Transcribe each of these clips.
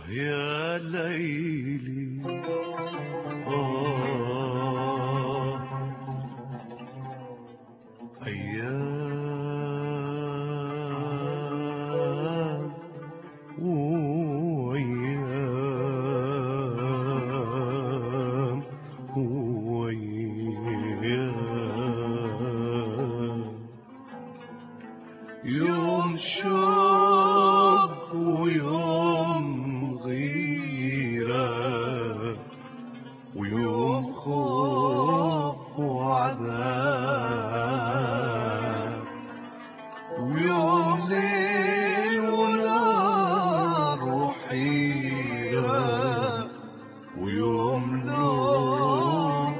يا ليلي آه أيام وأيام وأيام يوم شوق ويوم غيرة ويوم خوف وعذاب ويوم ليل ونار وحيرة ويوم لوم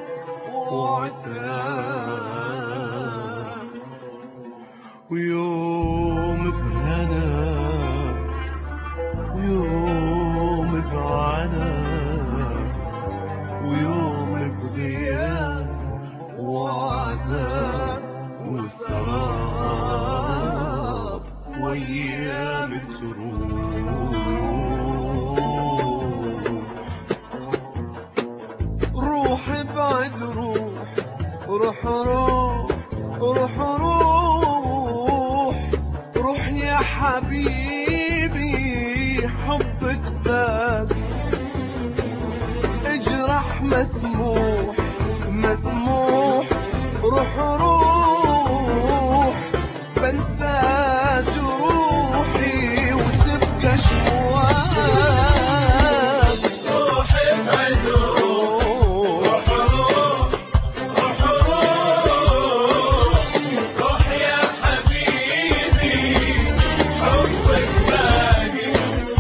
وعتاب ويوم بهنا ويوم بعنا ويوم بغياب وعذاب وسراب وايام تروح روح بعد روح روح روح روح روح روح يا حبيبي حبك باب اجرح مسموح مسموح روح روح بنسى جروحي وتبقى شواك روح بعد روح روح يا حبيبي حبك باقي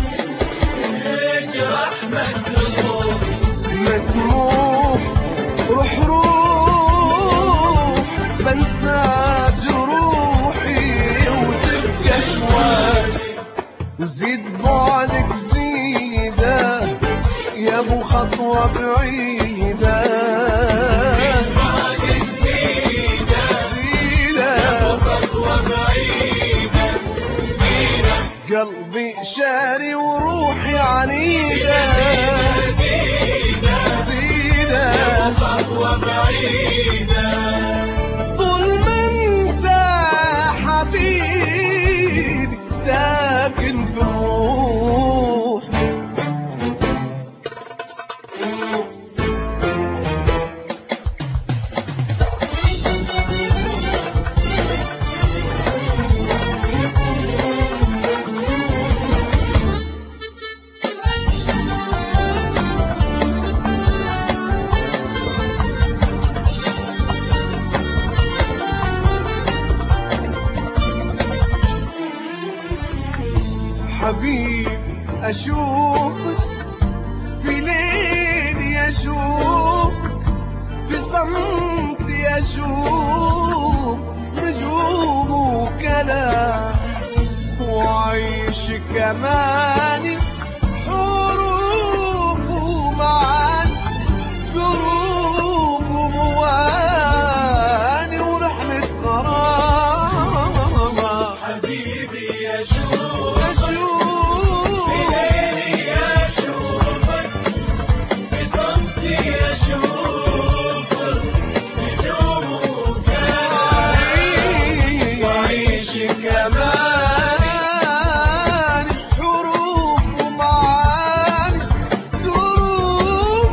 اجرح مسموم مسموح روح روح بنسى جروحي وتبقى شوال زيد بعدك زيدة يا ابو خطوة بعيدة بعدك زينة زيدة خطوة بعيدة زينة قلبي شاري وروحي عنيدة زينة زيدة خطوة بعيدة طول ما انت حبيبي ساكن في الروح حبيب أشوفك في ليلي أشوف في صمتي أشوف نجوم وكلام وعيش كماني حروف ومعاني دروب ومواني ورحلة غرام حبيبي اشوف أشوف ليلي اشوفك بصمتي اشوفك نجوم وكان وعيش كمان حروف ومعاني دروب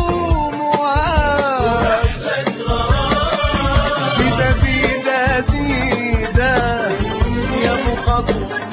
ومواد رحلة غرام زيدة زيدة زيدة يا ابو خطوة